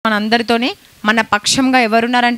మనందరితోనే మన పక్షంగా ఎవరున్నారంట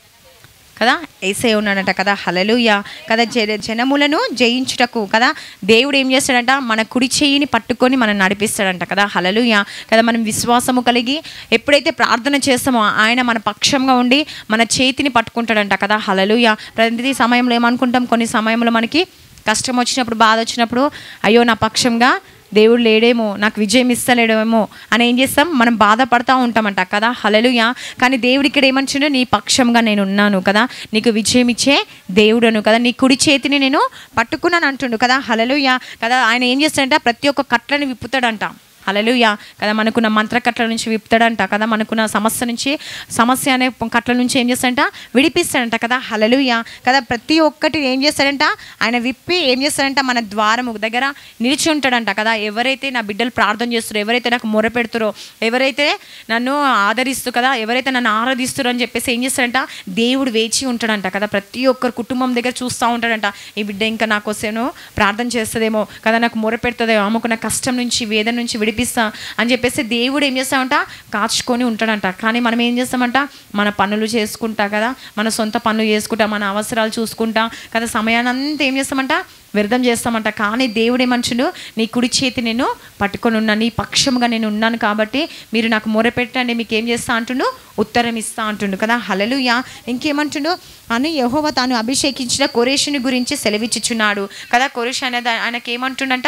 కదా ఏసే ఉన్నాడంట కదా హలలుయ కదా జన జనములను జయించుటకు కదా దేవుడు ఏం చేస్తాడంట మన కుడి చేయిని పట్టుకొని మనం నడిపిస్తాడంట కదా హలలుయ కదా మనం విశ్వాసము కలిగి ఎప్పుడైతే ప్రార్థన చేస్తామో ఆయన మన పక్షంగా ఉండి మన చేతిని పట్టుకుంటాడంట కదా హలలుయ ప్రతి సమయంలో ఏమనుకుంటాం కొన్ని సమయంలో మనకి కష్టం వచ్చినప్పుడు బాధ వచ్చినప్పుడు అయ్యో నా పక్షంగా దేవుడు లేడేమో నాకు విజయం ఇస్తలేడేమో అని ఏం చేస్తాం మనం బాధపడతా ఉంటామంట కదా హలలుయ కానీ దేవుడు ఇక్కడ ఏమంటుండో నీ పక్షంగా నేను ఉన్నాను కదా నీకు విజయం ఇచ్చే దేవుడను కదా నీ కుడి చేతిని నేను పట్టుకున్నాను అంటుండు కదా హలలుయ కదా ఆయన ఏం చేస్తాడంట ప్రతి ఒక్క కట్లని విప్పుతాడంట హలలుయ కదా మనకున్న మంత్రకట్ల నుంచి విప్పుతాడంట కదా మనకున్న సమస్య నుంచి సమస్య అనే కట్ల నుంచి ఏం చేస్తాడంట విడిపిస్తాడంట కదా హలలుయ కదా ప్రతి ఒక్కటి ఏం చేస్తాడంట ఆయన విప్పి ఏం చేస్తాడంట మన ద్వారము దగ్గర నిలిచి ఉంటాడంట కదా ఎవరైతే నా బిడ్డలు ప్రార్థన చేస్తారో ఎవరైతే నాకు మొర పెడుతారో ఎవరైతే నన్ను ఆదరిస్తూ కదా ఎవరైతే నన్ను ఆరాధిస్తారో అని చెప్పేసి ఏం చేస్తాడంట దేవుడు వేచి ఉంటాడంట కదా ప్రతి ఒక్కరు కుటుంబం దగ్గర చూస్తూ ఉంటాడంట ఈ బిడ్డ ఇంకా నా కోసమేమో ప్రార్థన చేస్తుందేమో కదా నాకు మొర పెడుతుందేమో ఆమెకున్న కష్టం నుంచి వేదన నుంచి విడిపిస్తా అని చెప్పేసి దేవుడు ఏం చేస్తామంట కాచుకొని ఉంటాడంట కానీ మనం ఏం చేస్తామంట మన పనులు చేసుకుంటా కదా మన సొంత పనులు చేసుకుంటా మన అవసరాలు చూసుకుంటా కదా సమయాన్ని అంతా ఏం చేస్తామంట వ్యర్థం చేస్తామంట కానీ దేవుడు ఏమంచుడు నీ కుడి చేతి నేను పట్టుకొని ఉన్నా నీ పక్షముగా నేను ఉన్నాను కాబట్టి మీరు నాకు మొరపెట్టండి మీకు ఏం చేస్తా అంటుండు ఉత్తరం ఇస్తా అంటుండు కదా హలలుయ ఇంకేమంటుండు అని యహోవ తాను అభిషేకించిన కొరేషుని గురించి సెలవిచ్చుచున్నాడు కదా కొరేష్ అనేది ఆయనకి ఏమంటుండంట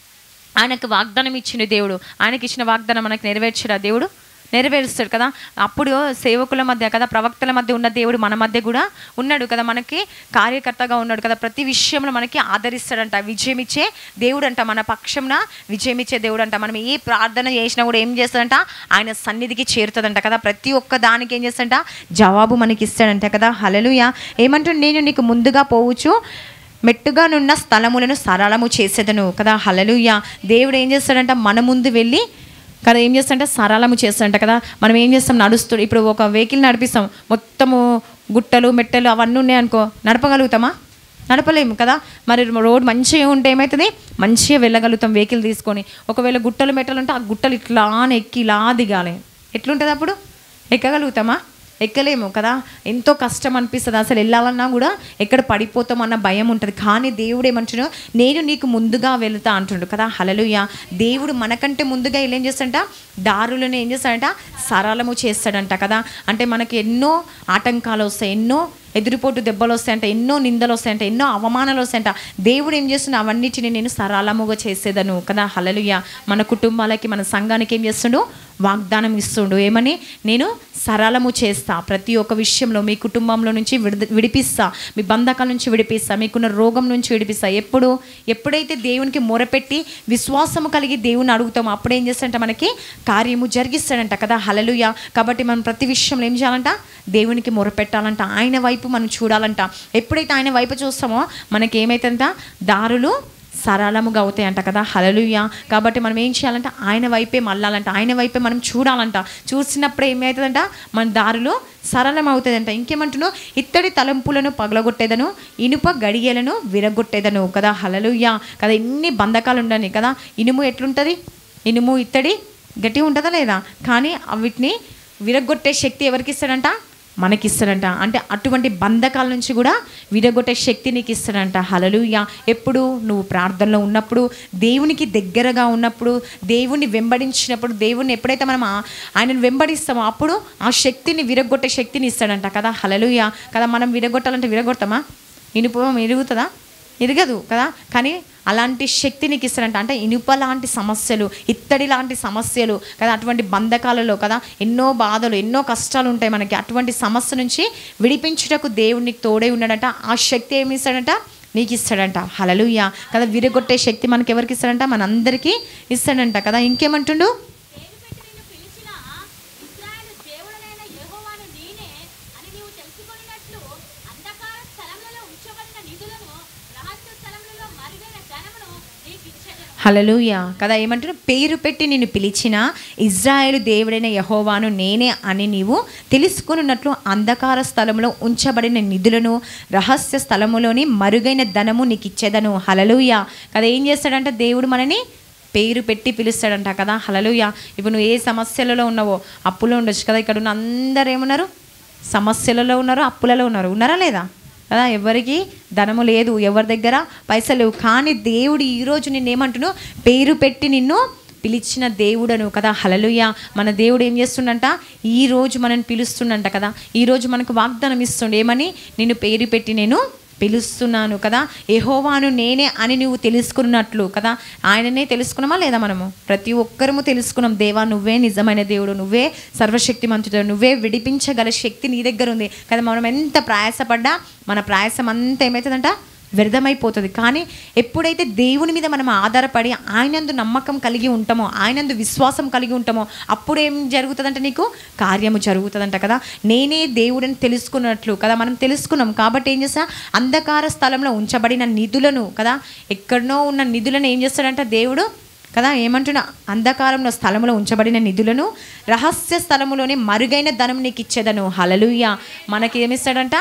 ఆయనకు వాగ్దానం ఇచ్చిండు దేవుడు ఆయనకి ఇచ్చిన వాగ్దానం మనకు నెరవేర్చడా దేవుడు నెరవేరుస్తాడు కదా అప్పుడు సేవకుల మధ్య కదా ప్రవక్తల మధ్య ఉన్న దేవుడు మన మధ్య కూడా ఉన్నాడు కదా మనకి కార్యకర్తగా ఉన్నాడు కదా ప్రతి విషయంలో మనకి ఆదరిస్తాడంట విజయం ఇచ్చే దేవుడు అంట మన పక్షంన విజయం ఇచ్చే దేవుడు అంట మనం ఏ ప్రార్థన చేసినా కూడా ఏం చేస్తాడంట ఆయన సన్నిధికి చేరుతుందంట కదా ప్రతి ఒక్క దానికి ఏం చేస్తాడంట జవాబు మనకి ఇస్తాడంట కదా హలలుయ ఏమంటుండు నేను నీకు ముందుగా పోవచ్చు మెట్టుగానున్న స్థలములను సరళము చేసేదను కదా హలలుయ దేవుడు ఏం చేస్తాడంట మన ముందు వెళ్ళి కదా ఏం చేస్తాడంటే సరళము చేస్తాడంట కదా మనం ఏం చేస్తాం నడుస్తూ ఇప్పుడు ఒక వెహికల్ నడిపిస్తాం మొత్తము గుట్టలు మెట్టలు అవన్నీ ఉన్నాయనుకో నడపగలుగుతామా నడపలేము కదా మరి రోడ్ మంచిగా ఉంటే ఏమవుతుంది మంచిగా వెళ్ళగలుగుతాం వెహికల్ తీసుకొని ఒకవేళ గుట్టలు మెట్టలు ఉంటే ఆ గుట్టలు ఇట్లా ఎక్కి ఇలా దిగాలి ఎట్లుంటుంది అప్పుడు ఎక్కగలుగుతామా ఎక్కలేము కదా ఎంతో కష్టం అనిపిస్తుంది అసలు వెళ్ళాలన్నా కూడా ఎక్కడ పడిపోతాం అన్న భయం ఉంటుంది కానీ దేవుడు ఏమంటున్నాడు నేను నీకు ముందుగా వెళ్తా అంటుండు కదా హలలుయ దేవుడు మనకంటే ముందుగా వీళ్ళు ఏం చేస్తాడంట దారులను ఏం చేస్తాడంట సరళము చేస్తాడంట కదా అంటే మనకి ఎన్నో ఆటంకాలు వస్తాయి ఎన్నో ఎదురుపోటు దెబ్బలు వస్తాయంట ఎన్నో నిందలు వస్తాయంట ఎన్నో అవమానాలు వస్తాయంట దేవుడు ఏం చేస్తున్నా అవన్నిటిని నేను సరళముగా చేసేదను కదా హలలుయ మన కుటుంబాలకి మన సంఘానికి ఏం చేస్తుండు వాగ్దానం ఇస్తుండు ఏమని నేను సరళము చేస్తా ప్రతి ఒక్క విషయంలో మీ కుటుంబంలో నుంచి విడి విడిపిస్తా మీ బంధకాల నుంచి విడిపిస్తా మీకున్న రోగం నుంచి విడిపిస్తా ఎప్పుడు ఎప్పుడైతే దేవునికి మొరపెట్టి విశ్వాసము కలిగి దేవుని అడుగుతామో అప్పుడు ఏం చేస్తాడంట మనకి కార్యము జరిగిస్తాడంట కదా హలలుయ కాబట్టి మనం ప్రతి విషయంలో ఏం చేయాలంట దేవునికి మొరపెట్టాలంట ఆయన వైపు మనం చూడాలంట ఎప్పుడైతే ఆయన వైపు చూస్తామో మనకి ఏమైతుందంట దారులు సరళముగా అవుతాయంట కదా హలలుయ కాబట్టి మనం ఏం చేయాలంటే ఆయన వైపే మళ్ళాలంట ఆయన వైపే మనం చూడాలంట చూసినప్పుడు ఏమవుతుందంట మన దారులు సరళం అవుతుందంట ఇంకేమంటున్నావు ఇత్తడి తలంపులను పగలగొట్టేదను ఇనుప గడియలను విరగొట్టేదను కదా హలలుయ కదా ఎన్ని బంధకాలు ఉండని కదా ఇనుము ఎట్లుంటుంది ఇనుము ఇత్తడి గట్టి ఉంటుందా లేదా కానీ వీటిని విరగొట్టే శక్తి ఎవరికి ఇస్తాడంట మనకి ఇస్తాడంట అంటే అటువంటి బంధకాల నుంచి కూడా విడగొట్టే శక్తి నీకు ఇస్తాడంట హలలుయ ఎప్పుడు నువ్వు ప్రార్థనలో ఉన్నప్పుడు దేవునికి దగ్గరగా ఉన్నప్పుడు దేవుణ్ణి వెంబడించినప్పుడు దేవుణ్ణి ఎప్పుడైతే మనం ఆ- ఆయనను వెంబడిస్తామో అప్పుడు ఆ శక్తిని విరగొట్టే శక్తిని ఇస్తాడంట కదా హలలుయ కదా మనం విరగొట్టాలంటే విరగొడతామా ఇనుపు ఇరుగుతుందా ఇరగదు కదా కానీ అలాంటి శక్తి నీకు ఇస్తాడంట అంటే ఇనుప లాంటి సమస్యలు ఇత్తడి లాంటి సమస్యలు కదా అటువంటి బంధకాలలో కదా ఎన్నో బాధలు ఎన్నో కష్టాలు ఉంటాయి మనకి అటువంటి సమస్య నుంచి విడిపించుటకు దేవుడు నీకు తోడే ఉన్నాడంట ఆ శక్తి ఏమి ఇస్తాడంట నీకు ఇస్తాడంట హలలుయ కదా విరగొట్టే శక్తి మనకి ఎవరికి ఇస్తాడంట మనందరికీ ఇస్తాడంట కదా ఇంకేమంటుండు పేరు పెట్టి నిన్ను పిలిచిన ఇశ్రాయేలు దేవుడనైన యెహోవాను నేనే అని నీవు తెలుసుకొనినట్లు అంధకార స్థలములలో ఉంచబడిన నిధులను రహస్య స్థలములలో మరుగైన ధనమును నీకు ఇచ్చేదను హలలుయ కదా ఏమంటున్నా పేరు పెట్టి నిన్ను పిలిచిన ఇజ్రాయేలు దేవుడైన యహోవాను నేనే అని నీవు తెలుసుకున్నట్లు అంధకార స్థలంలో ఉంచబడిన నిధులను రహస్య స్థలములోని మరుగైన ధనము నీకు ఇచ్చేదను హలలుయ కదా ఏం చేస్తాడంటే దేవుడు మనని పేరు పెట్టి పిలుస్తాడంట కదా హలలుయ ఇప్పుడు నువ్వు ఏ సమస్యలలో ఉన్నావో అప్పులో ఉండొచ్చు కదా ఇక్కడ ఉన్న అందరు ఏమున్నారు సమస్యలలో ఉన్నారు అప్పులలో ఉన్నారు ఉన్నారా లేదా కదా ఎవరికి ధనము లేదు ఎవరి దగ్గర పైసలు లేవు కానీ దేవుడు ఈరోజు నిన్ను ఏమంటును పేరు పెట్టి నిన్ను పిలిచిన దేవుడను కదా హలలుయ మన దేవుడు ఏం చేస్తుండంట ఈ రోజు మనని పిలుస్తుండంట కదా ఈ రోజు మనకు వాగ్దానం ఇస్తుండే ఏమని నిన్ను పేరు పెట్టి నేను పిలుస్తున్నాను కదా ఎహోవాను నేనే అని నువ్వు తెలుసుకున్నట్లు కదా ఆయననే తెలుసుకున్నామా లేదా మనము ప్రతి ఒక్కరము తెలుసుకున్నాం దేవా నువ్వే నిజమైన దేవుడు నువ్వే సర్వశక్తిమంతుడు నువ్వే విడిపించగల శక్తి నీ దగ్గర ఉంది కదా మనం ఎంత ప్రయాసపడ్డా మన ప్రయాసం అంతా ఏమవుతుందంట వ్యర్థమైపోతుంది కానీ ఎప్పుడైతే దేవుని మీద మనం ఆధారపడి ఆయనందు నమ్మకం కలిగి ఉంటామో ఆయనందు విశ్వాసం కలిగి ఉంటామో అప్పుడు ఏం జరుగుతుందంట నీకు కార్యము జరుగుతుందంట కదా నేనే దేవుడని తెలుసుకున్నట్లు కదా మనం తెలుసుకున్నాం కాబట్టి ఏం చేస్తా అంధకార స్థలంలో ఉంచబడిన నిధులను కదా ఎక్కడనో ఉన్న నిధులను ఏం చేస్తాడంట దేవుడు కదా ఏమంటున్నా అంధకారంలో స్థలములో ఉంచబడిన నిధులను రహస్య స్థలములోనే మరుగైన ధనం నీకు ఇచ్చేదను హలలుయ మనకి ఏమిస్తాడంట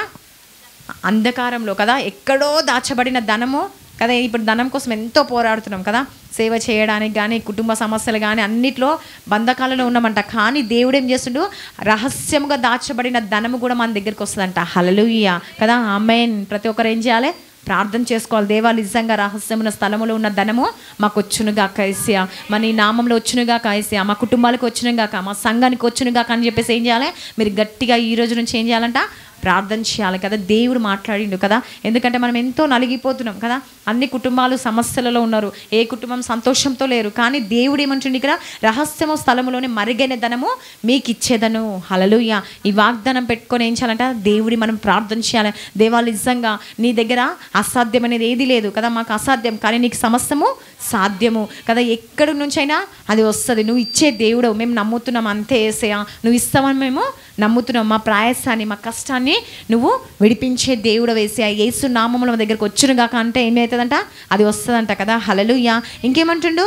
అంధకారంలో కదా ఎక్కడో దాచబడిన ధనము కదా ఇప్పుడు ధనం కోసం ఎంతో పోరాడుతున్నాం కదా సేవ చేయడానికి కానీ కుటుంబ సమస్యలు కానీ అన్నిట్లో బంధకాలలో ఉన్నామంట కానీ దేవుడు ఏం చేస్తుండు రహస్యముగా దాచబడిన ధనము కూడా మన దగ్గరికి వస్తుందంట హలలుయ్య కదా ఆమెన్ ప్రతి ఒక్కరు ఏం చేయాలి ప్రార్థన చేసుకోవాలి దేవా నిజంగా రహస్యమున స్థలములో ఉన్న ధనము మాకు వచ్చునుగా కైసియా మా నీ నామంలో వచ్చునుగా కైసియా మా కుటుంబాలకు వచ్చునుగాక మా సంఘానికి వచ్చునుగాక అని చెప్పేసి ఏం చేయాలి మీరు గట్టిగా ఈ రోజు నుంచి ఏం చేయాలంట ప్రార్థన చేయాలి కదా దేవుడు మాట్లాడిండు కదా ఎందుకంటే మనం ఎంతో నలిగిపోతున్నాం కదా అన్ని కుటుంబాలు సమస్యలలో ఉన్నారు ఏ కుటుంబం సంతోషంతో లేరు కానీ దేవుడు ఏమంటుండు ఇక్కడ రహస్యము స్థలములోని మరుగైన ధనము మీకు ఇచ్చేదను హలలుయ ఈ వాగ్దానం పెట్టుకొని ఏం చేయాలంట దేవుడి మనం ప్రార్థన చేయాలి దేవాలు నిజంగా నీ దగ్గర అసాధ్యం అనేది ఏది లేదు కదా మాకు అసాధ్యం కానీ నీకు సమస్తము సాధ్యము కదా ఎక్కడి నుంచైనా అది వస్తుంది నువ్వు ఇచ్చే దేవుడు మేము నమ్ముతున్నాం అంతే ఏసయా నువ్వు ఇస్తామని మేము నమ్ముతున్నాం మా ప్రయాసాన్ని మా కష్టాన్ని నువ్వు విడిపించే దేవుడు వేసి ఆ యేసు నామముల మా దగ్గరకు వచ్చునుగాక అంటే ఏమవుతుందంట అది వస్తుందంట కదా హలలుయ ఇంకేమంటుండు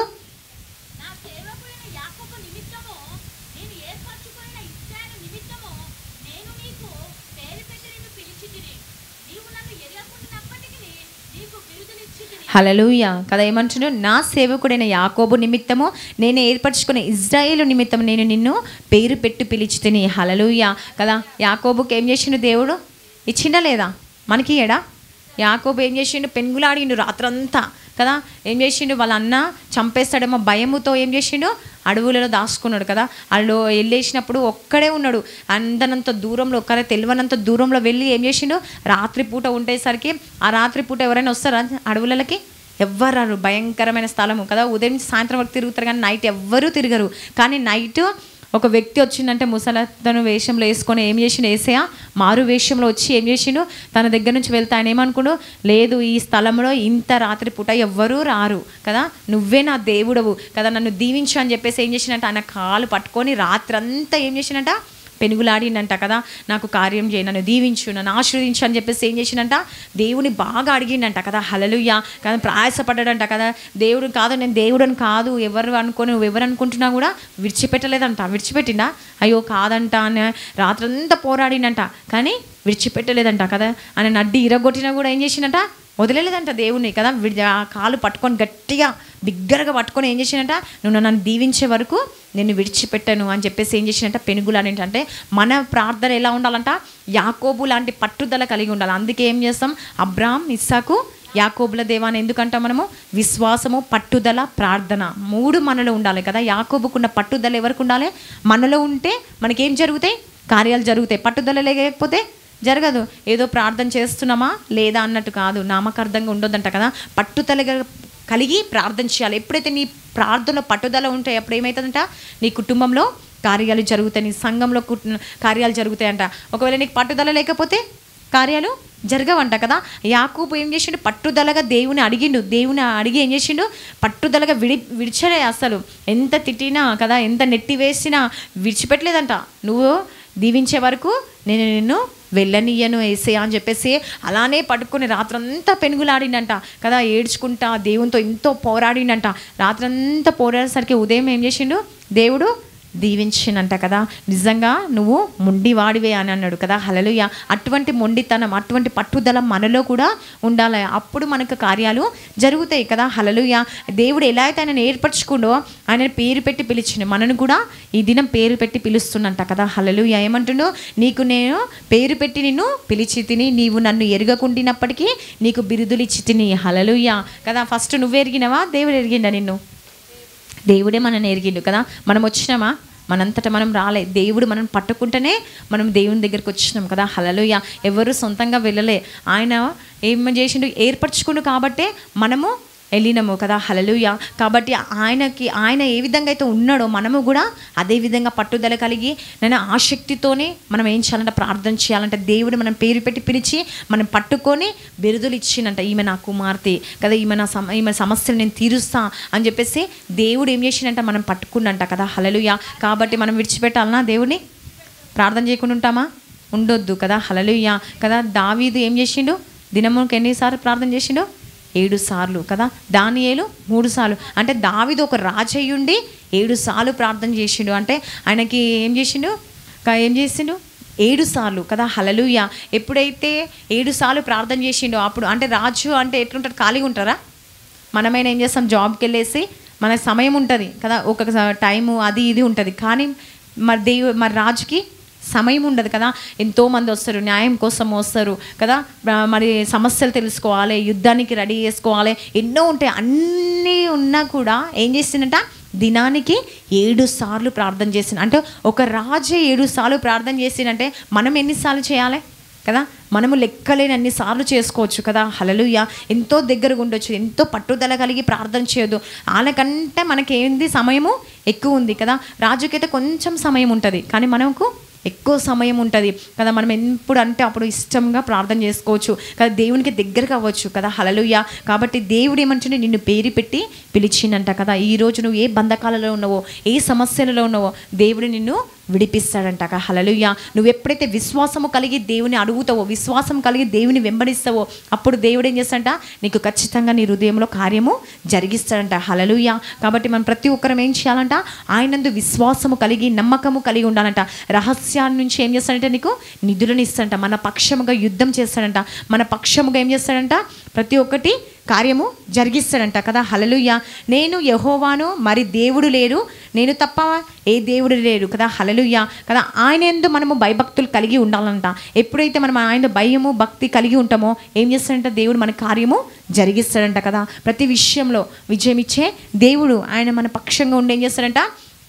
నా సేవకుడైన యాకోబు నిమిత్తము నేను ఏర్పరచుకున్న ఇశ్రాయేలు నిమిత్తము నేను నీకు పేరు పెట్టి నిన్ను పిలిచితిని నీవు నన్ను ఎరగకుండానప్పటికీ నీకు బిరుదునిచ్చితిని హలలుయ కదా ఏమంటున్నాడు నా సేవకుడైన యాకోబు నిమిత్తము నేను ఏర్పరచుకునే ఇజ్రాయేలు నిమిత్తం నేను నిన్ను పేరు పెట్టి పిలిచితిని హలలుయ కదా యాకోబుకి ఏం చేసిండు దేవుడు ఇచ్చిండా లేదా మనకి ఏడా యాకోబు ఏం చేసిండు పెనుగులాడిండు రాత్రంతా కదా ఏం చేసిండు వాళ్ళ అన్న చంపేస్తాడేమో భయముతో ఏం చేసిండు అడవులలో దాచుకున్నాడు కదా వాళ్ళు వెళ్ళేసినప్పుడు ఒక్కడే ఉన్నాడు అందనంత దూరంలో ఒక్కరే తెలియనంత దూరంలో వెళ్ళి ఏం చేసిండు రాత్రిపూట ఉండేసరికి ఆ రాత్రిపూట ఎవరైనా వస్తారా అడవులకి ఎవ్వరు రారు భయంకరమైన స్థలము కదా ఉదయం నుంచి సాయంత్రం వరకు తిరుగుతారు కానీ నైట్ ఎవ్వరూ తిరగరు కానీ నైట్ ఒక వ్యక్తి వచ్చిందంటే ముసలతను వేషంలో వేసుకొని ఏం చేసిండు ఏసయా మారు వేషంలో వచ్చి ఏం చేసిండు తన దగ్గర నుంచి వెళ్తే ఆయన ఏమనుకుండు లేదు ఈ స్థలంలో ఇంత రాత్రి పూట ఎవ్వరూ రారు కదా నువ్వే నా దేవుడవు కదా నన్ను దీవించు అని చెప్పేసి ఏం చేసినట్ట ఆయన కాలు పట్టుకొని రాత్రంతా ఏం చేసినట్ట పెనుగులాడిండంట కదా నాకు కార్యం చేయి నన్ను దీవించు నన్ను ఆశీర్వదించు అని చెప్పేసి ఏం చేసిండంట దేవుని బాగా అడిగిండంట కదా హలలుయ్య కదా ప్రయాసపడ్డాడంట కదా దేవుడు కాదు నేను దేవుడని కాదు ఎవరు అనుకొని నువ్వు ఎవరు అనుకుంటున్నా కూడా విడిచిపెట్టలేదంట విడిచిపెట్టిండా అయ్యో కాదంట అని రాత్రంతా పోరాడిండంట కానీ విడిచిపెట్టలేదంట కదా ఆయన నడ్డి ఇరగొట్టినా కూడా ఏం చేసిండంట వదిలేదంట దేవుని కదా విడి- ఆ కాలు పట్టుకొని గట్టిగా బిగ్గరగా పట్టుకొని ఏం చేసినట్ట నువ్వు నన్ను దీవించే వరకు నేను విడిచిపెట్టాను అని చెప్పేసి ఏం చేసినట్ట పెనుగులు అని అంటే మన ప్రార్థన ఎలా ఉండాలంట యాకోబు లాంటి పట్టుదల కలిగి ఉండాలి అందుకే ఏం చేస్తాం అబ్రామ్ ఇస్సాకు యాకోబుల దేవాన్ని ఎందుకంటాం మనము విశ్వాసము పట్టుదల ప్రార్థన మూడు మనలో ఉండాలి కదా యాకోబుకున్న పట్టుదల ఎవరికి ఉండాలి మనలో ఉంటే మనకేం జరుగుతాయి కార్యాలు జరుగుతాయి పట్టుదల లేకపోతే జరగదు ఏదో ప్రార్థన చేస్తున్నామా లేదా అన్నట్టు కాదు నామకార్థంగా ఉండొద్దంట కదా పట్టుదలగా కలిగి ప్రార్థన చేయాలి ఎప్పుడైతే నీ ప్రార్థనలో పట్టుదల ఉంటే అప్పుడు ఏమవుతుందంట నీ కుటుంబంలో కార్యాలు జరుగుతాయి నీ సంఘంలో కుట్- కార్యాలు జరుగుతాయంట ఒకవేళ నీకు పట్టుదల లేకపోతే కార్యాలు జరగవంట కదా యాకూబు ఏం చేసిండు పట్టుదలగా దేవుని అడిగిండు దేవుని అడిగి ఏం చేసిండు పట్టుదలగా విడి విడిచలే అసలు ఎంత తిట్టినా కదా ఎంత నెట్టి వేసినా విడిచిపెట్టలేదంట నువ్వు దీవించే వరకు నేను నిన్ను వెళ్ళనీయను వేసేయా అని చెప్పేసి అలానే పట్టుకుని రాత్రంతా పెనుగులాడిండంట కదా ఏడ్చుకుంటా దేవునితో ఎంతో పోరాడిండంట రాత్రంతా పోరాడేసరికి ఉదయం ఏం చేసిండు దేవుడు దీవించినంట కదా నిజంగా నువ్వు మొండివాడివే అని అన్నాడు కదా హలలుయ అటువంటి మొండితనం అటువంటి పట్టుదల మనలో కూడా ఉండాలి అప్పుడు మనకు కార్యాలు జరుగుతాయి కదా హలలుయ దేవుడు ఎలా అయితే ఆయన ఏర్పరచుకుండో ఆయన పేరు పెట్టి పిలిచిండు మనను కూడా ఈ దినం పేరు పెట్టి పిలుస్తున్నంట కదా హలలుయ ఏమంటుండో నీకు నేను పేరు పెట్టి నిన్ను పిలిచి తిని నీవు నన్ను ఎరగకుండినప్పటికీ నీకు బిరుదులు ఇచ్చి తిని హలలుయ కదా ఫస్ట్ నువ్వు ఎరిగినవా దేవుడు ఎరిగిండా నిన్ను దేవుడే మనల్ని ఎరిగిండు కదా మనం వచ్చినామా మనంతట మనం రాలే దేవుడు మనం పట్టుకుంటేనే మనం దేవుని దగ్గరికి వచ్చినాం కదా హలలుయ ఎవరు సొంతంగా వెళ్ళలే ఆయన ఏం చేసిండు ఏర్పరచుకుండు కాబట్టే మనము వెళ్ళినాము కదా హలలుయ కాబట్టి ఆయనకి ఆయన ఏ విధంగా అయితే ఉన్నాడో మనము కూడా అదే విధంగా పట్టుదల కలిగి నేను ఆసక్తితోనే మనం ఏం చేయాలంటే ప్రార్థన చేయాలంటే దేవుడు మనం పేరు పెట్టి పిలిచి మనం పట్టుకొని బిరుదులు ఇచ్చిందంట ఈమె నా కుమార్తె కదా ఈమె నా సమ ఈమె సమస్యలు నేను తీరుస్తా అని చెప్పేసి దేవుడు ఏం చేసిండంట మనం పట్టుకున్నంట కదా హలలుయ కాబట్టి మనం విడిచిపెట్టాలనా దేవుడిని ప్రార్థన చేయకుండా ఉంటామా ఉండొద్దు కదా హలలుయ కదా దావీదు ఏం చేసిండు దినముకి ఎన్నిసార్లు ప్రార్థన చేసిండు ఏడు సార్లు కదా దానియేలు మూడు సార్లు అంటే దావీదు ఒక రాజయ్యుండి ఏడు సార్లు ప్రార్థన చేసిండు అంటే ఆయనకి ఏం చేసిండు కా- ఏం చేసిండు ఏడు సార్లు కదా హలలుయ ఎప్పుడైతే ఏడు సార్లు ప్రార్థన చేసిండో అప్పుడు అంటే రాజు అంటే ఎట్లుంటారు ఖాళీగా ఉంటారా మనమైనా ఏం చేస్తాం జాబ్కి వెళ్ళేసి మన సమయం ఉంటుంది కదా ఒక టైము అది ఇది ఉంటుంది కానీ మరి దేవు మరి రాజుకి సమయం ఉండదు కదా ఎంతోమంది వస్తారు న్యాయం కోసం వస్తారు కదా మ- మరి సమస్యలు తెలుసుకోవాలి యుద్ధానికి రెడీ చేసుకోవాలి ఎన్నో ఉంటాయి అన్నీ ఉన్నా కూడా ఏం చేసిందంట దినానికి ఏడు సార్లు ప్రార్థన చేసిన అంటే ఒక రాజే ఏడు సార్లు ప్రార్థన చేసిందంటే మనం ఎన్నిసార్లు చేయాలి కదా మనము లెక్కలేని అన్ని సార్లు చేసుకోవచ్చు కదా హలలుయ ఎంతో దగ్గరగా ఉండొచ్చు ఎంతో పట్టుదల కలిగి ప్రార్థన చేయొద్దు వాళ్ళకంటే మనకేంది సమయము ఎక్కువ ఉంది కదా రాజుకైతే కొంచెం సమయం ఉంటుంది కానీ మనకు ఎక్కువ సమయం ఉంటుంది కదా మనం ఎప్పుడు అంటే అప్పుడు ఇష్టంగా ప్రార్థన చేసుకోవచ్చు కదా దేవునికి దగ్గరకు అవ్వచ్చు కదా హలలుయ కాబట్టి దేవుడు ఏమంటుంటే నిన్ను పేరు పెట్టి పిలిచిందంట కదా ఈ రోజు నువ్వు ఏ బంధకాలలో ఉన్నావో ఏ సమస్యలలో ఉన్నావో దేవుడు నిన్ను విడిపిస్తాడంట కదా హలలుయ నువ్వు ఎప్పుడైతే విశ్వాసము కలిగి దేవుని అడుగుతావో విశ్వాసం కలిగి దేవుని వెంబడిస్తావో అప్పుడు దేవుడు ఏం చేస్తాడంట నీకు ఖచ్చితంగా నీ హృదయంలో కార్యము జరిగిస్తాడంట హలలుయ కాబట్టి మనం ప్రతి ఒక్కరం ఏం చేయాలంట ఆయనందు విశ్వాసము కలిగి నమ్మకము కలిగి ఉండాలంట రహస్యాన్ని నుంచి ఏం చేస్తాడంటే నీకు నిధులను ఇస్తాడంట మన పక్షముగా యుద్ధం చేస్తాడంట మన పక్షముగా ఏం చేస్తాడంట ప్రతి ఒక్కటి కార్యము జరిగిస్తాడంట కదా హలలుయ నేను యహోవాను మరి దేవుడు లేడు నేను తప్ప ఏ దేవుడు లేడు కదా హలలుయ కదా ఆయన ఎందు మనము భయభక్తులు కలిగి ఉండాలంట ఎప్పుడైతే మనం ఆయన భయము భక్తి కలిగి ఉంటామో ఏం చేస్తాడంట దేవుడు మన కార్యము జరిగిస్తాడంట కదా ప్రతి విషయంలో విజయం ఇచ్చే దేవుడు ఆయన మన పక్షంగా ఉండి ఏం చేస్తాడంట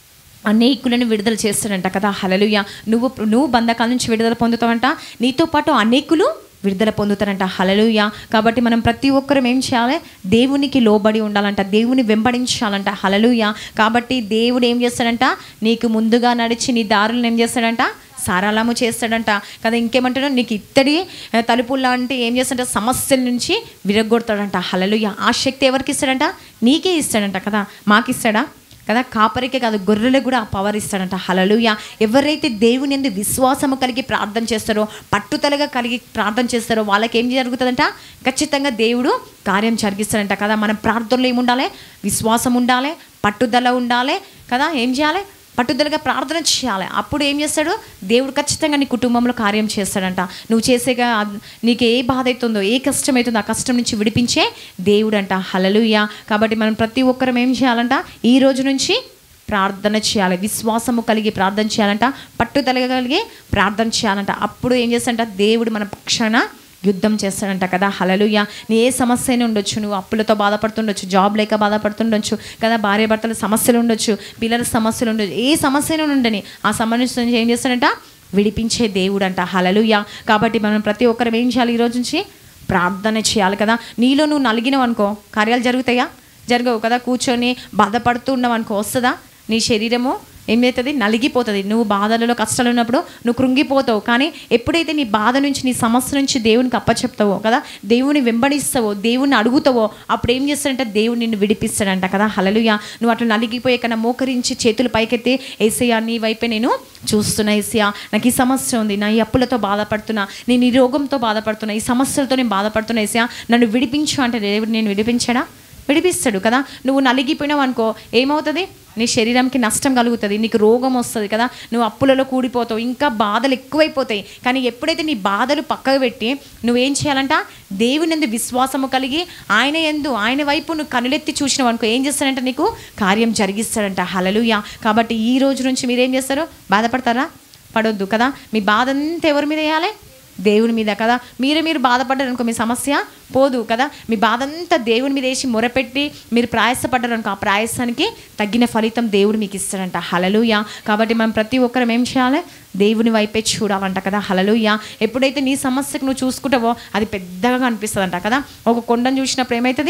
అనేకులను విడుదల చేస్తాడంట కదా హలలుయ నువ్వు నువ్వు బంధకాల నుంచి విడుదల పొందుతావంట నీతో పాటు అనేకులు విడుదల పొందుతారంట హలలుయ కాబట్టి మనం ప్రతి ఒక్కరం ఏం చేయాలి దేవునికి లోబడి ఉండాలంట దేవుని వెంబడించాలంట హలలుయ కాబట్టి దేవుడు ఏం చేస్తాడంట నీకు ముందుగా నడిచి నీ దారులను ఏం చేస్తాడంట సారాళము చేస్తాడంట కదా ఇంకేమంటాడు నీకు ఇత్తడి ఆ, తలుపు లాంటి ఏం చేస్తాడంట సమస్యల నుంచి విరగొడతాడంట హలలుయ ఆ శక్తి ఎవరికి ఇస్తాడంట నీకే ఇస్తాడంట కదా మాకు ఇస్తాడా కదా కాపరికే కాదు గొర్రెలకు కూడా ఆ పవర్ ఇస్తాడంట హలలుయ ఎవరైతే దేవుని ఎందు విశ్వాసము కలిగి ప్రార్థన చేస్తారో పట్టుదలగా కలిగి ప్రార్థన చేస్తారో వాళ్ళకి ఏం జరుగుతుందంట ఖచ్చితంగా దేవుడు కార్యం జరిగిస్తాడంట కదా మన ప్రార్థనలో ఏముండాలి విశ్వాసం ఉండాలి పట్టుదల ఉండాలి కదా ఏం చేయాలి పట్టుదలగా ప్రార్థన చేయాలి అప్పుడు ఏం చేస్తాడు దేవుడు ఖచ్చితంగా నీ కుటుంబంలో కార్యం చేస్తాడంట నువ్వు చేసేగా నీకు ఏ బాధ అవుతుందో ఏ కష్టం అవుతుందో ఆ కష్టం నుంచి విడిపించే దేవుడు అంట హలలుయ కాబట్టి మనం ప్రతి ఒక్కరం ఏం చేయాలంట ఈ రోజు నుంచి ప్రార్థన చేయాలి విశ్వాసము కలిగి ప్రార్థన చేయాలంట పట్టుదల కలిగి ప్రార్థన చేయాలంట అప్పుడు ఏం చేస్తాడంట దేవుడు మన పక్షాన యుద్ధం చేస్తాడంట కదా హలలుయ నీ ఏ సమస్య అయినా ఉండొచ్చు నువ్వు అప్పులతో బాధపడుతుండొచ్చు జాబ్ లేక బాధపడుతుండొచ్చు కదా భార్య భర్తల సమస్యలు ఉండొచ్చు పిల్లల సమస్యలు ఉండొచ్చు ఏ సమస్య అయినా ఉండని ఆ సమస్య నుంచి ఏం చేస్తాడంట విడిపించే దేవుడు అంట హలలుయ కాబట్టి మనం ప్రతి ఒక్కరం ఏం చేయాలి ఈ రోజు నుంచి ప్రార్థన చేయాలి కదా నీలో నువ్వు నలిగినవు అనుకో కార్యాలు జరుగుతాయా జరగవు కదా కూర్చొని బాధపడుతూ ఉన్నావు అనుకో వస్తుందా నీ శరీరము ఏమవుతుంది నలిగిపోతుంది నువ్వు బాధలలో కష్టాలు ఉన్నప్పుడు నువ్వు కృంగిపోతావు కానీ ఎప్పుడైతే నీ బాధ నుంచి నీ సమస్య నుంచి దేవునికి అప్పచెప్తావో కదా దేవుని వెంబడిస్తావో దేవుని అడుగుతావో అప్పుడు ఏం చేస్తాడంటే దేవుడు నిన్ను విడిపిస్తాడంట కదా హలలుయ నువ్వు అట్లా నలిగిపోయే కన్నా మోకరించి చేతులు పైకెత్తి ఏసయ్యా నీ వైపే నేను చూస్తున్నా ఏసయ్యా నాకు ఈ సమస్య ఉంది నా ఈ అప్పులతో బాధపడుతున్నా నేను ఈ రోగంతో బాధపడుతున్నా ఈ సమస్యలతో నేను బాధపడుతున్నా ఏసయ్యా నన్ను విడిపించు అంటే దేవుడు నేను విడిపించాడా విడిపిస్తాడు కదా నువ్వు నలిగిపోయినావు అనుకో ఏమవుతుంది నీ శరీరంకి నష్టం కలుగుతుంది నీకు రోగం వస్తుంది కదా నువ్వు అప్పులలో కూడిపోతావు ఇంకా బాధలు ఎక్కువైపోతాయి కానీ ఎప్పుడైతే నీ బాధలు పక్కకు పెట్టి నువ్వేం చేయాలంట దేవుని ఎందు విశ్వాసము కలిగి ఆయన ఎందు ఆయన వైపు నువ్వు కనులెత్తి చూసినావు అనుకో ఏం చేస్తాడంట నీకు కార్యం జరిగిస్తాడంట హలలుయ కాబట్టి ఈ రోజు నుంచి మీరేం చేస్తారు బాధపడతారా పడొద్దు కదా మీ బాధ అంతా ఎవరి మీద వేయాలి దేవుని మీద కదా మీరు మీరు బాధపడ్డారు అనుకో మీ సమస్య పోదు కదా మీ బాధ అంతా దేవుని మీద వేసి మొరపెట్టి మీరు ప్రయాసపడ్డారు అనుకో ఆ ప్రయాసానికి తగ్గిన ఫలితం దేవుడు మీకు ఇస్తాడంట హలలుయ కాబట్టి మనం ప్రతి ఒక్కరం ఏం చేయాలి దేవుని వైపే చూడాలంట కదా హలలుయ ఎప్పుడైతే నీ సమస్యకు నువ్వు చూసుకుంటావో అది పెద్దగా కనిపిస్తుందంట కదా ఒక కొండను చూసినప్పుడు ఏమవుతుంది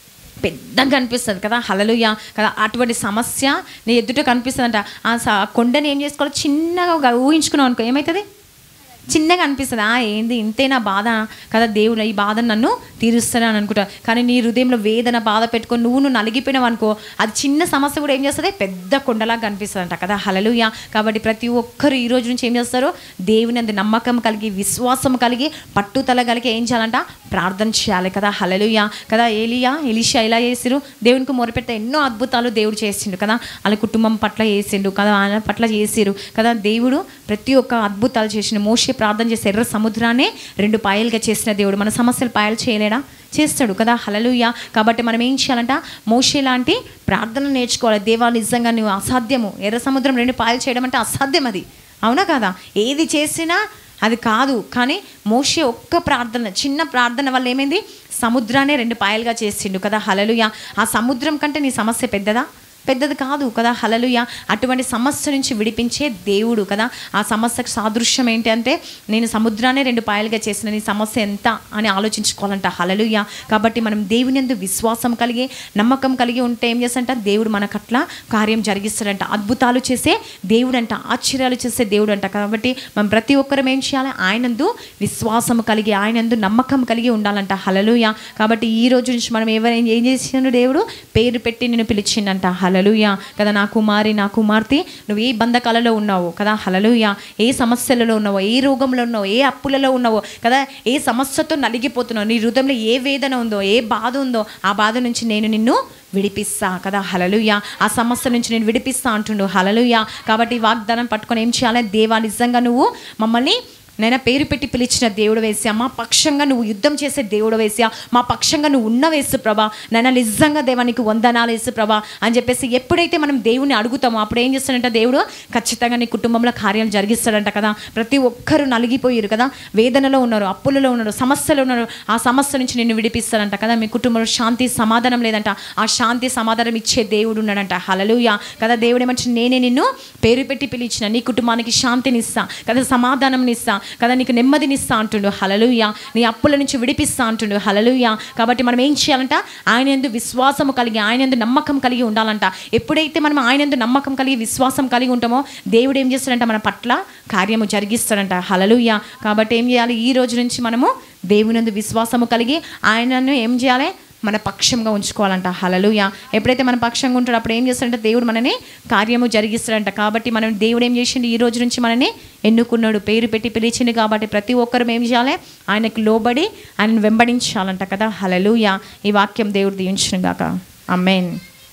పెద్దగా కనిపిస్తుంది కదా హలలుయ కదా అటువంటి సమస్య నీ ఎదుట కనిపిస్తుందంట ఆ స- ఆ కొండని ఏం చేసుకోవాలి చిన్నగా ఒక ఊహించుకున్నావు అనుకో ఏమవుతుంది చిన్నగా అనిపిస్తుంది ఆ ఏంది ఇంతే నా బాధ కదా దేవుడు ఈ బాధను నన్ను తీరుస్తానని అనుకుంటా కానీ నీ హృదయంలో వేదన బాధ పెట్టుకొని నువ్వు నువ్వు నలిగిపోయినావు అనుకో అది చిన్న సమస్య కూడా ఏం చేస్తుంది పెద్ద కొండలాగా కనిపిస్తుంది అంట కదా హలలుయ కాబట్టి ప్రతి ఒక్కరు ఈ రోజు నుంచి ఏం చేస్తారు దేవుని అందు నమ్మకం కలిగి విశ్వాసం కలిగి పట్టుదల కలిగి ఏం చేయాలంట ప్రార్థన చేయాలి కదా హలలుయ కదా ఏలియా ఎలిషా ఎలా చేసిరు దేవునికి మొరపెట్టే ఎన్నో అద్భుతాలు దేవుడు చేసిండు కదా వాళ్ళ కుటుంబం పట్ల చేసిండు కదా వాళ్ళ పట్ల చేసిరు కదా దేవుడు ప్రతి ఒక్క అద్భుతాలు చేసిన మోషే ప్రార్థన చేసి ఎర్ర సముద్రాన్ని రెండు పాయలుగా చేసిన దేవుడు మన సమస్యలు పాయలు చేయలేడా చేస్తాడు కదా హలలుయ కాబట్టి మనం ఏం చేయాలంట మోషే లాంటి ప్రార్థన నేర్చుకోవాలి దేవా నిజంగా నువ్వు అసాధ్యము ఎర్ర సముద్రం రెండు పాయలు చేయడం అంటే అసాధ్యం అది అవునా కదా ఏది చేసినా అది కాదు కానీ మోషే ఒక్క ప్రార్థన చిన్న ప్రార్థన వల్ల ఏమైంది సముద్రాన్ని రెండు పాయలుగా చేసిండు కదా హలలుయ ఆ సముద్రం కంటే నీ సమస్య పెద్దదా పెద్దది కాదు కదా హలలుయ అటువంటి సమస్య నుంచి విడిపించే దేవుడు కదా ఆ సమస్యకు సాదృశ్యం ఏంటి అంటే నేను సముద్రాన్ని రెండు పాయలుగా చేసిన నీ సమస్య ఎంత అని ఆలోచించుకోవాలంట హలలుయ కాబట్టి మనం దేవుని ఎందు విశ్వాసం కలిగి నమ్మకం కలిగి ఉంటే ఏం చేస్తాంట దేవుడు మనకట్లా కార్యం జరిగిస్తాడంట అద్భుతాలు చేసే దేవుడు అంట ఆశ్చర్యాలు చేసే దేవుడు అంట కాబట్టి మనం ప్రతి ఒక్కరం ఏం చేయాలి ఆయనందు విశ్వాసం కలిగి ఆయనందు నమ్మకం కలిగి ఉండాలంట హలలుయ కాబట్టి ఈ రోజు నుంచి మనం ఎవరు ఏం ఏం చేసిండు దేవుడు పేరు పెట్టి నేను పిలిచిండంట హలలుయ కదా నా కుమారి నా కుమార్తె నువ్వు ఏ బంధకాలలో ఉన్నావు కదా హలలుయ ఏ సమస్యలలో ఉన్నావో ఏ రోగంలో ఉన్నావో ఏ అప్పులలో ఉన్నావో కదా ఏ సమస్యతో నలిగిపోతున్నావు నీ హృదయంలో ఏ వేదన ఉందో ఏ బాధ ఉందో ఆ బాధ నుంచి నేను నిన్ను విడిపిస్తా కదా హలలుయ ఆ సమస్య నుంచి నేను విడిపిస్తా అంటుండు హలలుయ కాబట్టి ఈ వాగ్దానం పట్టుకొని ఏం చేయాలి దేవా నిజంగా నువ్వు మమ్మల్ని నైనా పేరు పెట్టి పిలిచిన దేవుడు వేసా మా పక్షంగా నువ్వు యుద్ధం చేసే దేవుడు వేసా మా పక్షంగా నువ్వు ఉన్న వేసు ప్రభా నైనా నిజంగా దేవా నీకు వందనాలు వేసు ప్రభా అని చెప్పేసి ఎప్పుడైతే మనం దేవుని అడుగుతామో అప్పుడు ఏం చేస్తాడంట దేవుడు ఖచ్చితంగా నీ కుటుంబంలో కార్యాలు జరిగిస్తాడంట కదా ప్రతి ఒక్కరు నలిగిపోయారు కదా వేదనలో ఉన్నారు అప్పులలో ఉన్నారు సమస్యలు ఉన్నారు ఆ సమస్య నుంచి నిన్ను విడిపిస్తాడంట కదా మీ కుటుంబంలో శాంతి సమాధానం లేదంట ఆ శాంతి సమాధానం ఇచ్చే దేవుడు ఉన్నాడంట హలలుయ కదా దేవుడు ఏమంటే నేనే నిన్ను పేరు పెట్టి పిలిచిన నీ కుటుంబానికి శాంతినిస్తా కదా సమాధానం ఇస్తా కదా నీకు నెమ్మదినిస్తా అంటుండు హలలుయ నీ అప్పుల నుంచి విడిపిస్తా అంటుండు హలలుయ కాబట్టి మనం ఏం చేయాలంట ఆయన ఎందు విశ్వాసము కలిగి ఆయన ఎందు నమ్మకం కలిగి ఉండాలంట ఎప్పుడైతే మనం ఆయన ఎందు నమ్మకం కలిగి విశ్వాసం కలిగి ఉంటామో దేవుడు ఏం చేస్తాడంట మన పట్ల కార్యము జరిగిస్తాడంట హలలుయ కాబట్టి ఏం చేయాలి ఈ రోజు నుంచి మనము దేవునందు విశ్వాసము కలిగి ఆయనను ఏం చేయాలి మన పక్షంగా ఉంచుకోవాలంట హలలుయ ఎప్పుడైతే మన పక్షంగా ఉంటాడో అప్పుడు ఏం చేస్తాడంటే దేవుడు మనని కార్యము జరిగిస్తాడంట కాబట్టి మనం దేవుడు ఏం చేసిండు ఈ రోజు నుంచి మనని ఎన్నుకున్నాడు పేరు పెట్టి పిలిచిండు కాబట్టి ప్రతి ఒక్కరు ఏం చేయాలి ఆయనకు లోబడి ఆయనను వెంబడించాలంట కదా హలలుయ ఈ వాక్యం దేవుడు దీవించిన గాక అమ్మేన్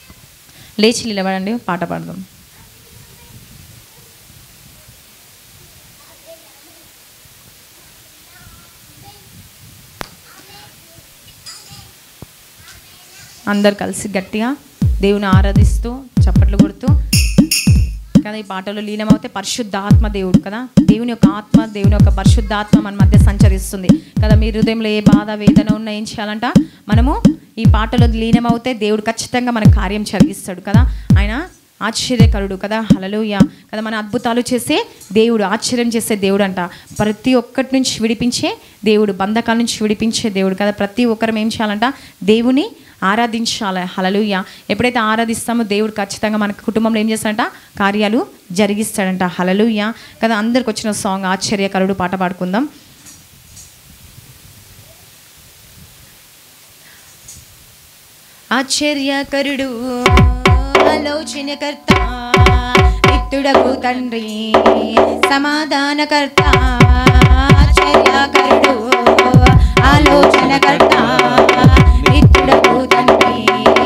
లేచి నిలబడండి పాట పాడదాం అందరు కలిసి గట్టిగా దేవుని ఆరాధిస్తూ చప్పట్లు కొడుతూ కదా ఈ పాటలో లీనమవుతే పరిశుద్ధాత్మ దేవుడు కదా దేవుని యొక్క ఆత్మ దేవుని యొక్క పరిశుద్ధాత్మ మన మధ్య సంచరిస్తుంది కదా మీ హృదయంలో ఏ బాధ వేదన ఉన్నా ఏం చేయాలంట మనము ఈ పాటలో లీనమవుతే దేవుడు ఖచ్చితంగా మన కార్యం జరిగిస్తాడు కదా ఆయన ఆశ్చర్యకరుడు కదా హలలుయ కదా మన అద్భుతాలు చేసే దేవుడు ఆశ్చర్యం చేసే దేవుడు అంట ప్రతి ఒక్కటి నుంచి విడిపించే దేవుడు బంధకాల నుంచి విడిపించే దేవుడు కదా ప్రతి ఒక్కరం ఏం చేయాలంట దేవుని ఆరాధించాలి హలలుయ ఎప్పుడైతే ఆరాధిస్తామో దేవుడు ఖచ్చితంగా మన కుటుంబంలో ఏం చేస్తాడంట కార్యాలు జరిగిస్తాడంట హలలుయ కదా అందరికి వచ్చిన సాంగ్ ఆశ్చర్యకరుడు పాట పాడుకుందాం ఆశ్చర్యకరుడు ఆలోచనకర్త నిత్యుడకు తండ్రి సమాధానకర్త ఆశ్చర్యకరుడు ఆలోచనకర్త నిత్యుడకు తండ్రి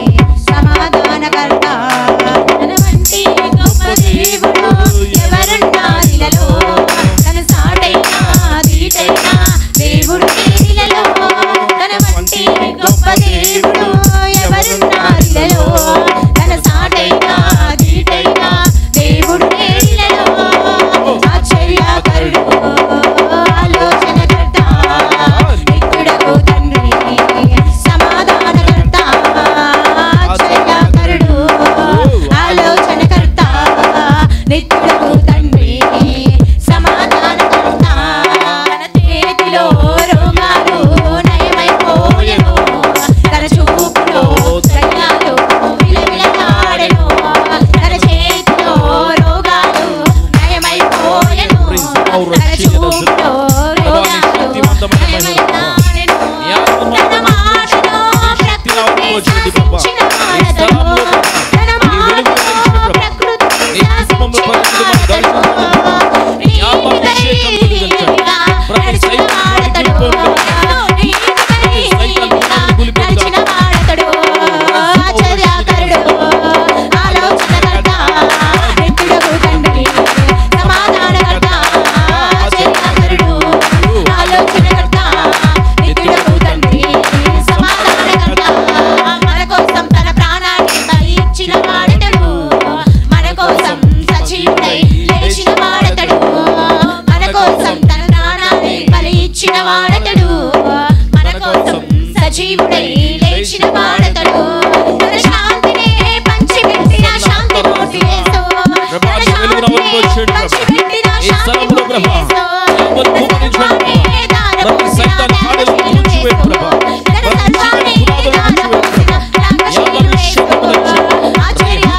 ప్రభా ఎవరు కుమరించండి ప్రభా ప్రతి సైతాన్ కాడలు కూల్చివేయండి ప్రభా ప్రతి చీకటి పునాదులు కూల్చివేయండి ప్రభా ఎవరు శబ్దములు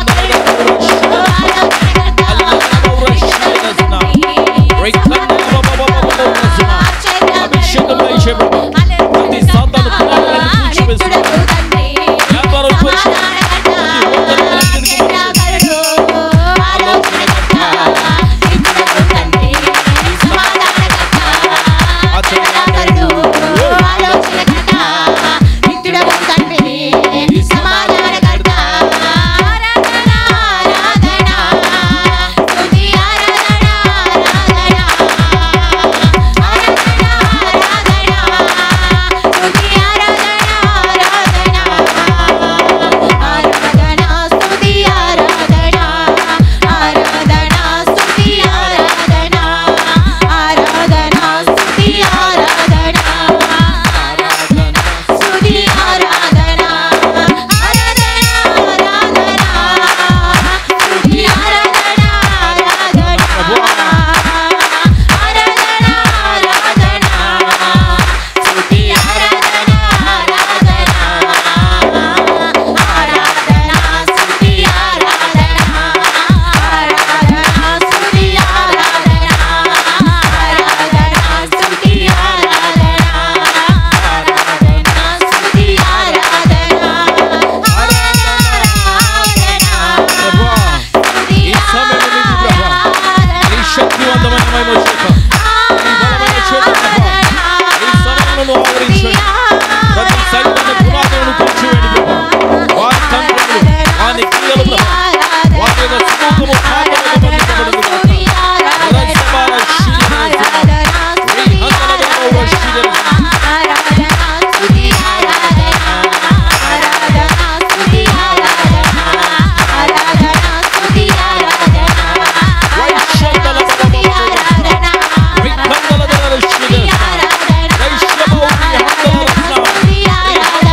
అభిషేకం దయచే ప్రభా ప్రతి సాతాను పునాదులను కూల్చివేసి వ్యాపారం వచ్చి ప్రభా ఈ సమయంలో నీకు ప్రభా నీ శక్తివంతమైన మహిమ చేత నీ బలమైన చేత ప్రభా ఈ సమయంలో నువ్వు ఆవరించండి ప్రతి సైతాన్ని పునాదులను కూల్చివేయండి ప్రభా వారి తండ్రులు వారి క్రియలు ప్రభా వారి యొక్క సమూహము పాపములకు బంధించబడును గాక. రసబాల శిలువ ఈ హంతలమైన వర్షిదలు వైశంతల విఖండల దర్శిదలు వైశ్యమౌ ఈ హంతల రత్న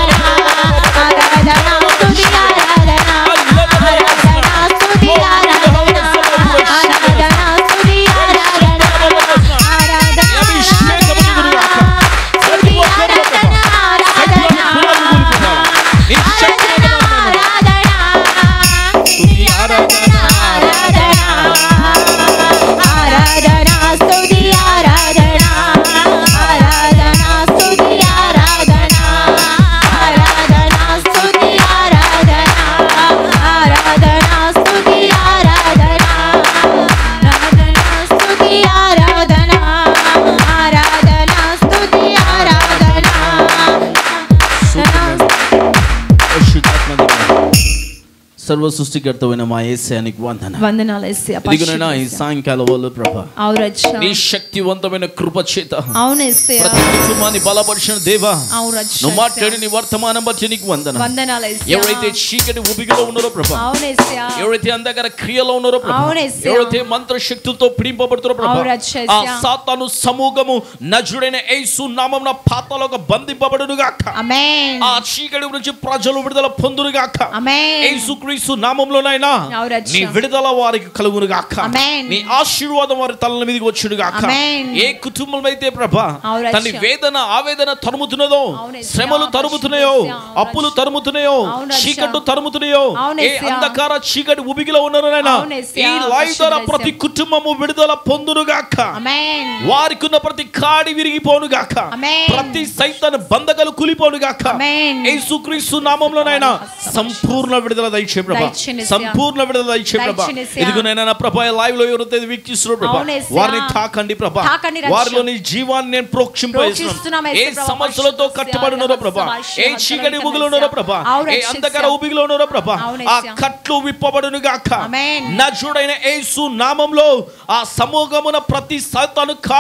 సర్వ సృష్టికర్తమైన మా ఏసానికి వందన వందనాలు ఎస్సీ ఇదిగోనైనా ఈ సాయంకాల వాళ్ళు ప్రభా అవురచ్చా నీ శక్తివంతమైన కృప చేత అవును ఎస్సీ ప్రతి కుటుంబాన్ని బలపరిచిన దేవా అవురచ్చా నువ్వు మాట్లాడి నీ వర్తమానం బట్టి నీకు వందన వందనాలు ఎస్సీ ఎవరైతే చీకటి ఉబిగిలో ఉన్నారో ప్రభా అవును ఎస్సీ ఎవరైతే అంధకార క్రియలో ఉన్నారో ప్రభా అవును యేసయ్య. ఎవరైతే మంత్ర శక్తులతో పీడింపబడుతారో ప్రభా అవును యేసయ్య. ఆ సాతాను సమూహము నజుడైన యేసు నామమున పాతాలకు బంధింపబడును గాక అమేన్ ఆ చీకటి నుంచి ప్రజలు విడుదల పొందును గాక అమేన్ యేసుక్రీస్తు నామములోనైనా అవును యేసయ్య. నీ విడుదల వారికి కలుగును గాక ఆమేన్. నీ ఆశీర్వాదం వారి తలల మీదకి వచ్చును గాక ఆమేన్. ఏ కుటుంబం అయితే ప్రభా అవును తన యేసయ్య. వేదన ఆవేదన తరుముతున్నదో అవును యేసయ్య. శ్రమలు తరుముతున్నాయో అవును యేసయ్య. అప్పులు తరుముతున్నాయో అవును యేసయ్య. చీకటి తరుముతున్నాయో అవును ఏ యేసయ్య. అంధకార చీకటి ఉబిగిలో ఉన్నారో నాయనా అవును యేసయ్య. ఈ లైవ్ ద్వారా పరిశుద్ధ ప్రతి కుటుంబము విడుదల పొందును గాక అమేన్ వారికి ఉన్న ప్రతి కాడి విరిగిపోను గాక ఆమేన్. ప్రతి సైతాన్ బంధకాలు కూలిపోను గాక ఆమేన్. యేసుక్రీస్తు నామములోనైనా సంపూర్ణ విడుదల దయచే ప్రభా దయచేయండి, సంపూర్ణ విడుదల దయచే ప్రభా దయచేయండి, ఇదిగోనైనా నా ప్రభా లైవ్ లో ఎవరైతే వీక్షిస్తున్నారో ప్రభా అవును, యేసయ్య. వారిని తాకండి ప్రభా తాకండి, రక్ష. వారిలోని జీవాన్ని నేను ప్రోక్షిస్తున్నాం, ప్రోక్షింపజేస్తున్నాను ఏ యేసు ప్రభా, సమస్యలతో పరిశుద్ధ కట్టుబడినారో శ్రీ ప్రభా హస్తవాసి, ఏ చీకటి హస్తవాసి, ఉబిలో ఉన్నారో ప్రభా అవును, ఏ రక్షిస్తాం. అంధకార ఉబిలో ఉన్నారో ప్రభా అవును, ఆ యేసయ్య. కట్లు విప్పబడును గాక ఆమేన్. నజుడైన యేసు నామంలో ఆ సమూహమున ప్రతి సైతాను కాడిలు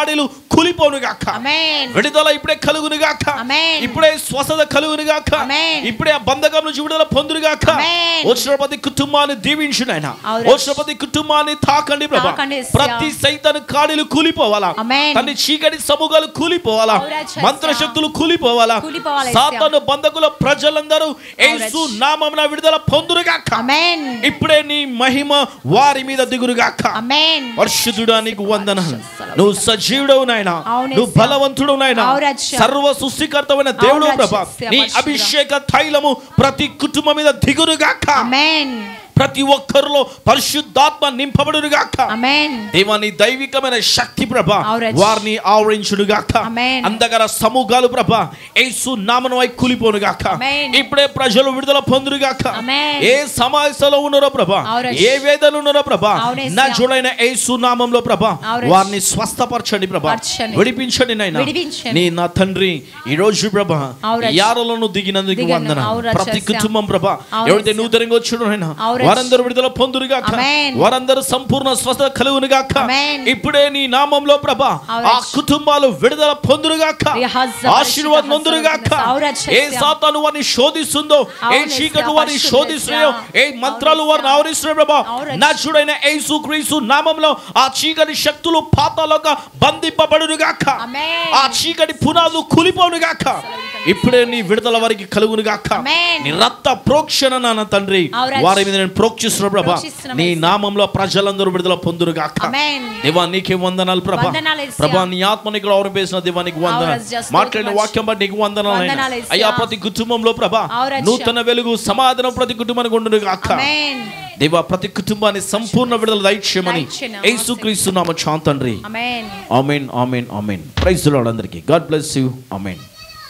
కూలిపోను గాక ఆమేన్ విడుదల ఇప్పుడే కలుగును గాక ఆమేన్. ఇప్పుడే స్వస్థత కలుగును గాక ఆమేన్. ఇప్పుడే ఆ బంధకం నుంచి విడుదల పొందును గాక ఆమేన్. వచ్చిన ప్రతి కుటుంబాన్ని దీవించు నాయన అవును. వచ్చిన ప్రతి కుటుంబాన్ని తాకండి ప్రభా తాకండి, యేసయ్య. ప్రతి సైతాన్ కాడిలు కూలిపోవాలా ఆమేన్. తన చీకటి సమూహాలు కూలిపోవాలా అవును, యేసయ్య. మంత్రశక్తులు కూలిపోవాలా కూలిపోవాలా, యేసయ్య. సాతాను బంధకుల ప్రజలందరూ యేసు నామమున విడుదల పొందును గాక ఆమేన్ ఇప్పుడే నీ మహిమ వారి మీద దిగును గాక ఆమేన్ పరిశుద్ధుడా నీకు వందనాలు నువ్వు సజీవుడవు నాయన అవును, నువ్వు యేసయ్య. బలవంతుడు నాయన అవును, యేసయ్య. సర్వ సృష్టికర్తమైన దేవుడు అవును, ప్రభా యేసయ్య, నీ పరిశుద్ధుడా. అభిషేక తైలము ప్రతి కుటుంబం మీద దిగురుగాక ఆమేన్ ప్రతి ఒక్కరిలో పరిశుద్ధాత్మ నింపబడునుగాక ఆమేన్ దేవా నీ దైవికమైన శక్తి ప్రభ అవును, యేసయ్య. వారిని ఆవరించునుగాక ఆమేన్. అందగర సమూహాలు ప్రభ యేసు నామను వై కూలిపోనుగాక ఆమేన్. ఇప్పుడే ప్రజలు విడుదల పొందురుగాక ఆమేన్. ఏ సమావేశంలో ఉన్నారో ప్రభ అవును, యేసయ్య. ఏ వేదన ఉన్నారో ప్రభ అవును, యేసయ్య. నా చూడైన యేసు నామంలో ప్రభ అవును, వారిని స్వస్థపరచండి ప్రభ పరచండి. విడిపించండి నాయన విడిపించండి. నీ నా తండ్రి ఈ రోజు ప్రభ అవును, యేసయ్య. యారలను దిగినందుకు దిగను. వందన అవును, ప్రతి యేసయ్య. కుటుంబం ప్రభ అవును, ఎవరైతే యేసయ్య. నూతనంగా వచ్చాడో నాయన అవును, వారందరూ విడుదల పొందురుగాక ఆమేన్. వారందరూ సంపూర్ణ స్వస్థత కలుగునుగాక ఆమేన్. ఇప్పుడే నీ నామంలో ప్రభ అవును, ఆ యేసయ్య. కుటుంబాలు విడుదల పొందురుగాక యహజ్జ ఆశీర్వాదం పరిశుద్ధ పొందురుగాక అవును, యేసయ్య. ఏ సాతాను వారిని శోధిస్తుందో ఏ అవును, చీకటి యేసయ్య. వారిని పరిశుద్ధ శోధిస్తున్నాయో ఏ యేసయ్య. మంత్రాలు అవును, వారిని యేసయ్య. ఆవరిస్తున్నాయి ప్రభా అవును, యేసయ్య. నా చూడైన యేసు క్రీస్తు నామంలో ఆ చీకటి శక్తులు పాతాలుగా బంధింపబడునుగాక ఆమేన్. ఆ చీకటి పునాదులు కూలిపోనుగాక ఇప్పుడే నీ విడుదల వారికి కలుగునుగాక ఆమేన్. నీ రక్త ప్రోక్షణ నాన్న తండ్రి అవును, వారి మీద నేను ప్రోక్షిస్తున్నా ప్రభా ప్రోక్షిస్తున్నాం, నీ యేసయ్య. నామంలో ప్రజలందరూ విడుదల పొందురుగాక ఆమేన్. దేవా నీకే వందనాలు ప్రభా వందనాలు, యేసయ్య. ప్రభా నీ ఆత్మ నీకు వేసిన దేవా నీకు వందనాలు అవును, just మాట్లాడిన so much. వాక్యం బట్టి నీకు వందనాలు నాయనా. వందనాలు, యేసయ్య. అయ్యా ప్రతి కుటుంబంలో ప్రభా అవును, యేసయ్య. నూతన వెలుగు సమాధానం ప్రతి కుటుంబానికి ఉండునుగాక ఆమేన్ దేవా ప్రతి కుటుంబాన్ని సంపూర్ణ విడుదల దయచేయమని దయచేయను. యేసుక్రీస్తు నామ తండ్రి ఆమేన్ ఆమెన్ ఆమెన్ ఆమెన్ ప్రైజ్ లార్డ్ అందరికీ గాడ్ బ్లెస్ యు ఆమెన్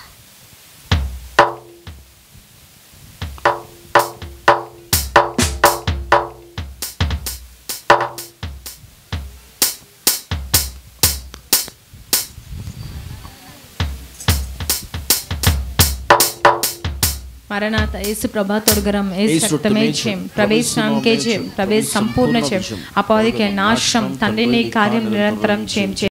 మరణాత యేసు ప్రభా తొడగరం యేసు యేసు రక్తమే రక్తమే చేయం చేయం. ప్రవేశ నామకే చేయం ప్రవేశ ప్రవేశ సంపూర్ణ చేయం సంపూర్ణ చేయం. అపాధికి నాశం తండ్రి నీ కార్యం నిరంతరం చేయం